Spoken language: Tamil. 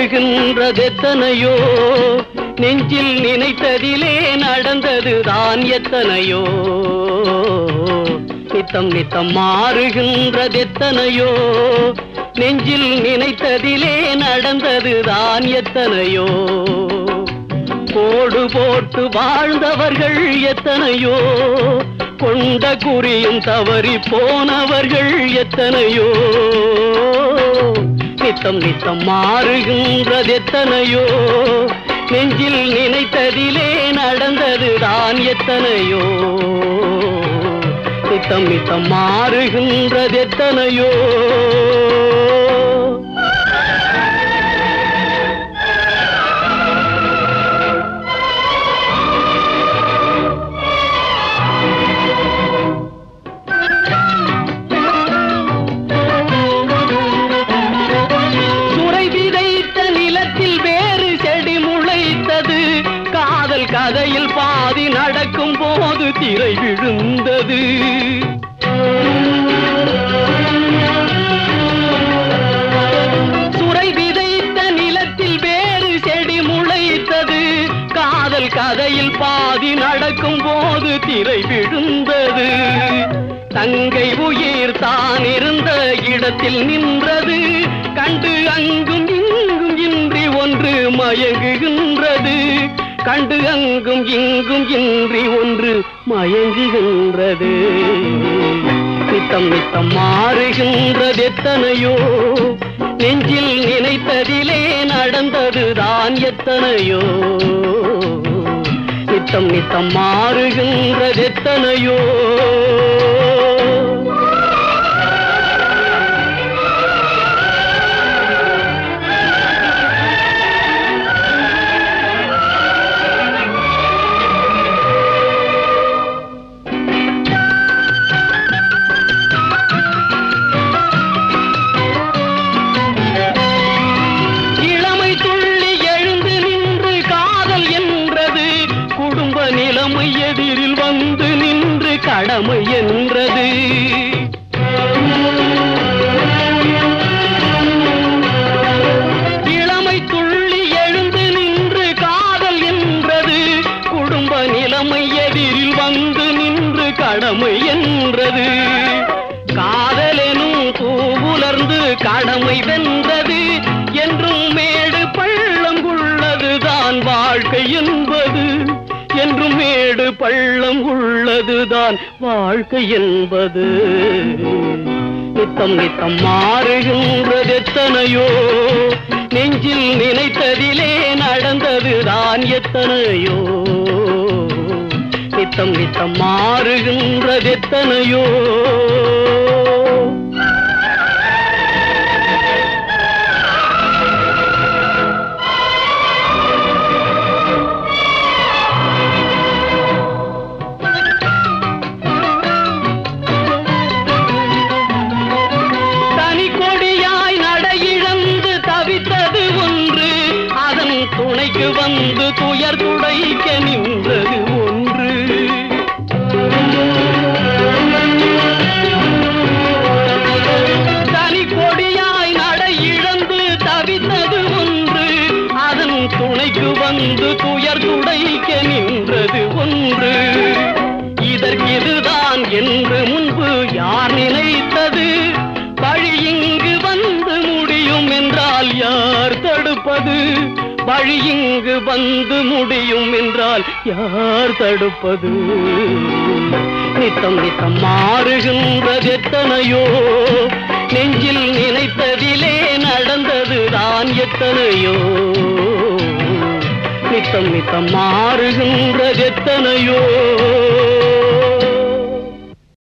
மாறுகின்றதெத்தனையோ நெஞ்சில் நினைத்ததிலே நடந்ததுதான் எத்தனையோ நித்தம் நித்தம் மாறுகின்றதெத்தனையோ நெஞ்சில் நினைத்ததிலே நடந்ததுதான் எத்தனையோ கோடு போட்டு வாழ்ந்தவர்கள் எத்தனையோ கொண்ட குறியும் தவறி போனவர்கள் எத்தனையோ நித்தம் நித்தம் மாறுகின்றது எத்தனையோ நெஞ்சில் நினைத்ததிலே நடந்ததுதான் எத்தனையோ நித்தம் நித்தம் மாறுகின்றது எத்தனையோ சுரை விதைத்த நிலத்தில் வேறு செடி முளைத்தது காதல் கதையில் பாதி நடக்கும் போது திரை விழுந்தது சுரை விதைத்த நிலத்தில் வேறு செடி முளைத்தது காதல் கதையில் பாதி நடக்கும் போது திரை விழுந்தது தங்கை உயிர் தான் இருந்த இடத்தில் நின்றது கண்டு அங்கும் இங்கும் இன்றி ஒன்று மயங்குகின்றது கண்டு அங்கும் இங்கும் இன்றி ஒன்று மயங்குகின்றது நித்தம் நித்தம் மாறுகின்றது எத்தனையோ நெஞ்சில் நினைத்ததிலே நடந்ததுதான் எத்தனையோ நித்தம் நித்தம் மாறுகின்றது எத்தனையோ இளமை துள்ளி எழுந்து நின்று காதல் என்றது குடும்ப நிலைமை எதிரில் வந்து நின்று கடமை என்றது இளமை துள்ளி எழுந்து நின்று காதல் என்றது குடும்ப நிலைமை எதிரில் வந்து நின்று கடமை என்றது காதலெனும் பூவுலர்ந்து கடமை வென்றது என்றும் மேடு பள்ளம் உள்ளதுதான் வாழ்க்கை என்பது என்றும் மேடு பள்ளம் உள்ளதுதான் வாழ்க்கை என்பது நித்தம் நித்தம் மாறுகின்றது எத்தனையோ நெஞ்சில் நினைத்ததிலே நடந்ததுதான் எத்தனையோ நித்தம் நித்தம் மாறுகின்றது எத்தனையோ தனி கொடியாய் நடையிழந்து தவித்தது ஒன்று அதன் துணைக்கு வந்து துயர் துடைக்க நின்றது ஒன்று தனி கொடியாய் நடையிழந்து தவித்தது ஒன்று அதன் துணைக்கு வந்து துயர் துடைக்க நின்றது ஒன்று இதற்கிதுதான் என்று முன்பு யார் நினைத்தது வழி இங்கு வந்து முடியும் என்றால் யார் தடுப்பது வழி இங்கு வந்து முடியும் என்றால் யார் தடுப்பது நித்தம் நித்தம் மாறுகின்றது எத்தனையோ நெஞ்சில் நினைத்ததிலே நடந்ததுதான் எத்தனையோ நித்தம் நித்தம் மாறுகின்றது எத்தனையோ